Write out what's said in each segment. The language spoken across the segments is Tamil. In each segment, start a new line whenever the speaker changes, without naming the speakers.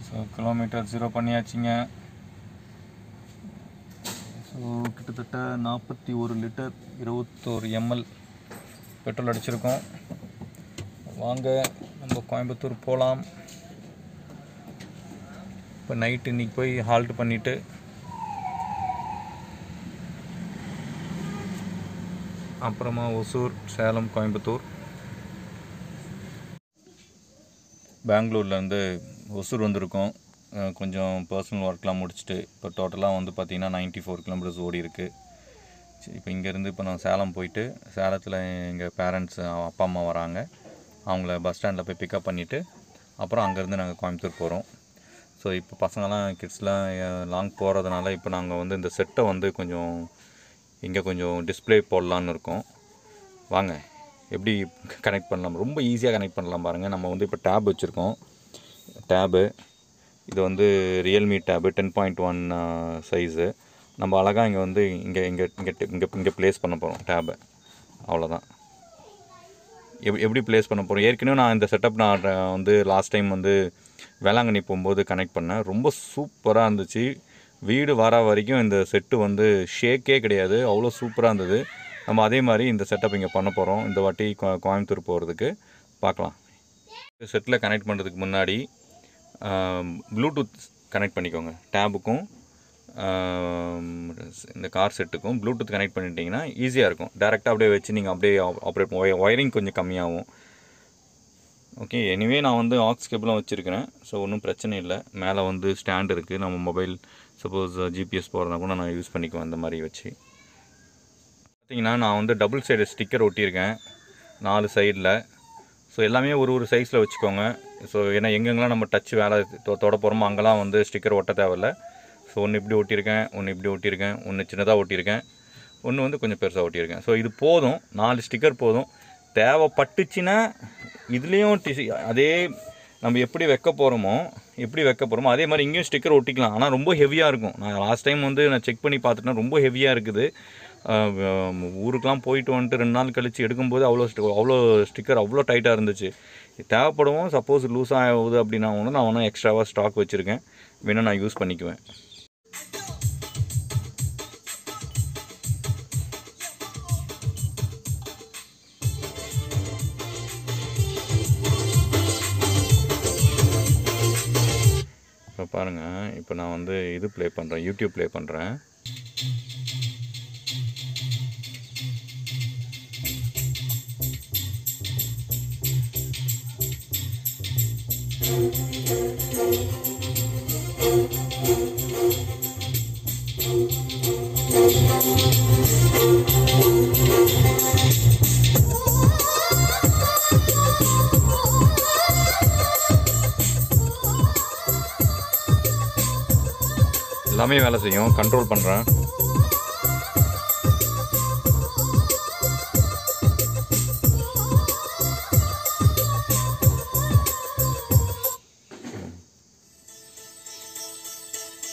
ஸோ கிலோமீட்டர் ஜீரோ பண்ணியாச்சுங்க ஸோ கிட்டத்தட்ட நாற்பத்தி ஒரு லிட்டர் இருபத்தோரு எம்எல் பெட்ரோல் அடிச்சிருக்கோம் வாங்க நம்ம கோயம்புத்தூர் போகலாம் இப்போ நைட்டு இன்னைக்கு போய் ஹால்ட் பண்ணிவிட்டு அப்புறமா ஒசூர் சேலம் கோயம்புத்தூர் பெங்களூர்லேருந்து ஒசூர் வந்திருக்கோம் அஹ் கொஞ்சம் பர்சனல் ஒர்க்லாம் முடிச்சுட்டு இப்போ டோட்டலாக வந்து பார்த்திங்கன்னா நைன்ட்டி ஃபோர் கிலோமீட்டர்ஸ் ஓடி இருக்குது இப்போ இங்கேருந்து இப்போ நான் சேலம் போயிட்டு சேலத்தில் எங்கள் பேரண்ட்ஸ் அப்பா அம்மா வராங்க அவங்கள பஸ் ஸ்டாண்டில் போய் பிக்கப் பண்ணிவிட்டு அப்புறம் அங்கேருந்து நாங்கள் கோயம்புத்தூர் போகிறோம் ஸோ இப்போ பசங்களாம் கிட்ஸ்லாம் லாங் போகிறதுனால இப்போ நாங்கள் வந்து இந்த செட்டை வந்து கொஞ்சம் இங்கே கொஞ்சம் டிஸ்ப்ளே போடலான்னு இருக்கோம் வாங்க எப்படி கனெக்ட் பண்ணலாம் ரொம்ப ஈஸியாக கனெக்ட் பண்ணலாம் பாருங்கள் நம்ம வந்து இப்போ டேப் வச்சுருக்கோம் டேபு இது வந்து Realme tab ten point one size நம்ம அழகாக இங்கே வந்து இங்கே இங்கே இங்கே இங்கே இங்கே ப்ளேஸ் பண்ண போகிறோம் டேபை அவ்வளோதான் எப் எப்படி ப்ளேஸ் பண்ண போகிறோம் ஏற்கனவே நான் இந்த செட்டப் நான் ட- வந்து லாஸ்ட் டைம் வந்து வேளாங்கண்ணி போகும்போது கனெக்ட் பண்ணேன் ரொம்ப சூப்பராக இருந்துச்சு வீடு வர வரைக்கும் இந்த செட்டு வந்து ஷேக்கே கிடையாது அவ்வளோ சூப்பராக இருந்தது நம்ம அதே மாதிரி இந்த செட்டப் இங்கே பண்ண போகிறோம் இந்த வாட்டி கோ- கோயம்புத்தூர் போகிறதுக்கு பார்க்கலாம் செட்டில் கனெக்ட் பண்ணுறதுக்கு முன்னாடி ப்ளூடூத் கனெக்ட் பண்ணிக்கோங்க டேபுக்கும் இந்த கார் செட்டுக்கும் ப்ளூடூத் கனெக்ட் பண்ணிட்டீங்கன்னா ஈஸியாக இருக்கும் டேரெக்டாக அப்படியே வச்சு நீங்கள் அப்படியே ஆப்ரேட் ஒயரிங் கொஞ்சம் கம்மியாகும் ஓகே எனிவே நான் வந்து ஆக்ஸ் கேபிளும் வச்சுருக்கிறேன் ஸோ ஒன்றும் பிரச்சனை இல்லை மேலே வந்து ஸ்டாண்ட் இருக்குது நம்ம மொபைல் சப்போஸ் ஜிபிஎஸ் போகிறதா கூட நான் யூஸ் பண்ணிக்குவேன் அந்த மாதிரி வச்சு பார்த்தீங்கன்னா நான் வந்து டபுள் சைடு ஸ்டிக்கர் ஒட்டியிருக்கேன் நாலு சைடில் ஸோ எல்லாமே ஒரு ஒரு சைஸில் வச்சுக்கோங்க ஸோ ஏன்னா எங்கெங்கெல்லாம் நம்ம டச் வேலை தொ- தொட போகிறோமோ அங்கெல்லாம் வந்து ஸ்டிக்கர் ஒட்ட தேவையில்ல ஸோ ஒன்று இப்படி ஒட்டியிருக்கேன் ஒன்று இப்படி ஒட்டியிருக்கேன் ஒன்று சின்னதாக ஒட்டியிருக்கேன் ஒன்று வந்து கொஞ்சம் பெருசாக ஒட்டியிருக்கேன் ஸோ இது போதும் நாலு ஸ்டிக்கர் போதும் தேவைப்பட்டுச்சுன்னா இதுலேயும் டி அதே நம்ம எப்படி வைக்க போகிறோமோ எப்படி வைக்க போகிறோமோ அதே மாதிரி இங்கேயும் ஸ்டிக்கர் ஒட்டிக்கலாம் ஆனால் ரொம்ப ஹெவியாக இருக்கும் நான் லாஸ்ட் டைம் வந்து நான் செக் பண்ணி பார்த்துட்டேன் ரொம்ப ஹெவியாக இருக்குது அஹ் அஹ் ஊருக்கெலாம் போயிட்டு வந்துட்டு ரெண்டு நாள் கழித்து எடுக்கும்போது அவ்வளோ ஸ்டி- அவ்வளோ ஸ்டிக்கர் அவ்வளோ டைட்டாக இருந்துச்சு தேவைப்படவும் சப்போஸ் லூஸ் ஆகுது அப்படின்னா ஒன்று நான் ஒன்றும் எக்ஸ்ட்ராவாக ஸ்டாக் வச்சுருக்கேன் வேணால் நான் யூஸ் பண்ணிக்குவேன் இப்போ பாருங்கள் இப்போ நான் வந்து இது ப்ளே பண்ணுறேன் யூடியூப் ப்ளே பண்ணுறேன் எல்லாமே வேலை செய்யும் கண்ட்ரோல் பண்ணுறேன்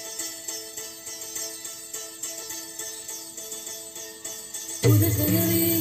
முதல் கனவே